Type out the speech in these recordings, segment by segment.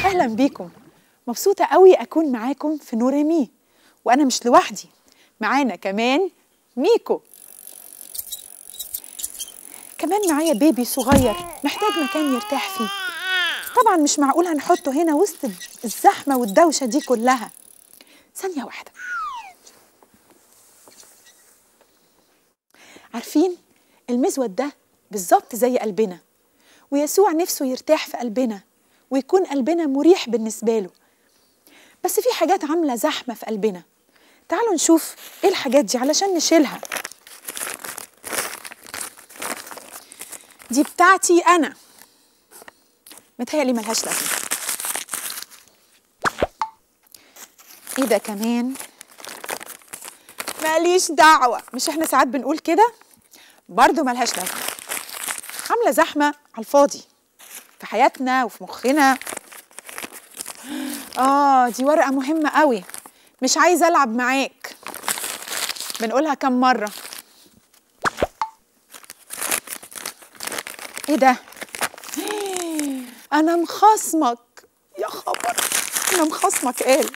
اهلا بيكم مبسوطه قوي اكون معاكم في نوريمي وانا مش لوحدي معانا كمان ميكو كمان معايا بيبي صغير محتاج مكان يرتاح فيه طبعا مش معقول هنحطه هنا وسط الزحمه والدوشه دي كلها ثانيه واحده عارفين المزود ده بالظبط زي قلبنا ويسوع نفسه يرتاح في قلبنا ويكون قلبنا مريح بالنسبة له بس في حاجات عاملة زحمة في قلبنا تعالوا نشوف ايه الحاجات دي علشان نشيلها دي بتاعتي أنا متهيألي ملهاش لازمة ايه ده كمان ماليش دعوة مش احنا ساعات بنقول كده برضو ملهاش لازمة عاملة زحمة على الفاضي في حياتنا وفي مخنا آه دي ورقة مهمة قوي مش عايزة ألعب معاك بنقولها كم مرة إيه ده؟ أنا مخاصمك يا خبر أنا مخاصمك قال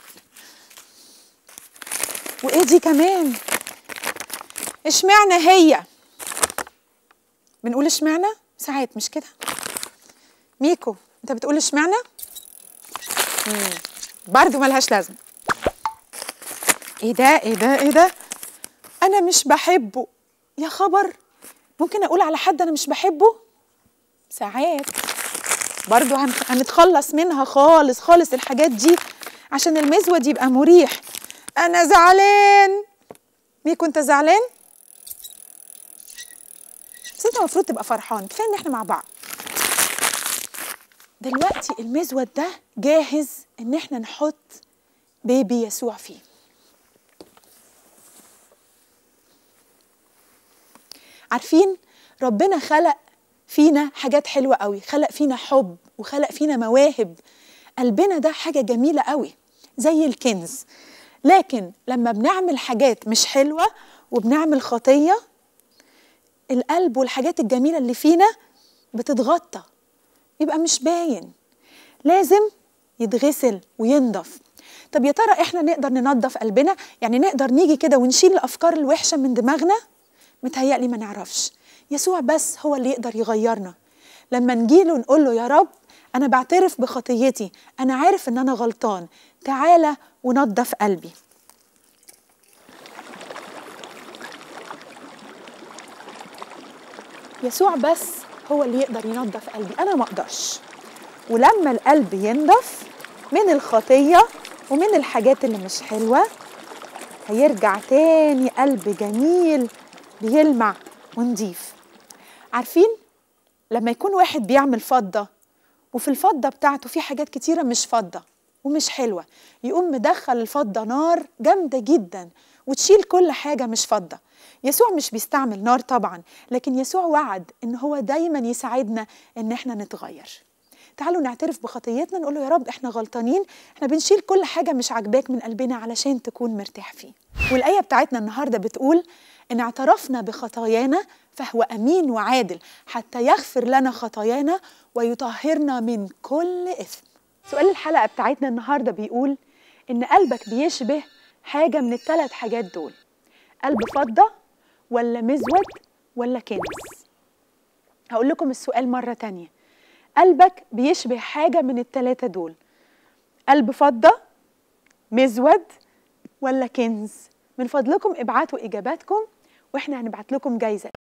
وإيه دي كمان؟ اشمعنى هي؟ بنقول اشمعنى؟ ساعات مش كده؟ ميكو انت بتقول اشمعنى؟ مم. برضه ملهاش لازمه ايه ده ايه ده ايه ده؟ انا مش بحبه يا خبر ممكن اقول على حد انا مش بحبه؟ ساعات برضه هن... هنتخلص منها خالص خالص الحاجات دي عشان المزود يبقى مريح انا زعلان ميكو انت زعلان؟ بس انت المفروض تبقى فرحان كفايه ان احنا مع بعض دلوقتي المزود ده جاهز ان احنا نحط بيبي يسوع فيه عارفين ربنا خلق فينا حاجات حلوة قوي خلق فينا حب وخلق فينا مواهب قلبنا ده حاجة جميلة قوي زي الكنز لكن لما بنعمل حاجات مش حلوة وبنعمل خطية القلب والحاجات الجميلة اللي فينا بتتغطى يبقى مش باين لازم يتغسل وينضف طب يا ترى احنا نقدر ننظف قلبنا يعني نقدر نيجي كده ونشيل الافكار الوحشه من دماغنا متهيألي ما نعرفش يسوع بس هو اللي يقدر يغيرنا لما نجيله نقول له يا رب انا بعترف بخطيتي انا عارف ان انا غلطان تعالى ونظف قلبي يسوع بس هو اللي يقدر ينظف قلبي انا ما اقدرش ولما القلب ينضف من الخطيه ومن الحاجات اللي مش حلوه هيرجع تاني قلب جميل بيلمع ونضيف عارفين لما يكون واحد بيعمل فضه وفي الفضه بتاعته في حاجات كتيره مش فضه ومش حلوه يقوم مدخل الفضه نار جامده جدا وتشيل كل حاجه مش فضه يسوع مش بيستعمل نار طبعا لكن يسوع وعد ان هو دايما يساعدنا ان احنا نتغير تعالوا نعترف بخطيتنا نقول له يا رب احنا غلطانين احنا بنشيل كل حاجه مش عاجباك من قلبنا علشان تكون مرتاح فيه والايه بتاعتنا النهارده بتقول ان اعترفنا بخطايانا فهو امين وعادل حتى يغفر لنا خطايانا ويطهرنا من كل اثم سؤال الحلقه بتاعتنا النهارده بيقول ان قلبك بيشبه حاجه من الثلاث حاجات دول قلب فضه ولا مزود ولا كنز هقول لكم السؤال مرة تانية قلبك بيشبه حاجة من التلاتة دول قلب فضة مزود ولا كنز من فضلكم ابعتوا إجاباتكم وإحنا هنبعت لكم جايزة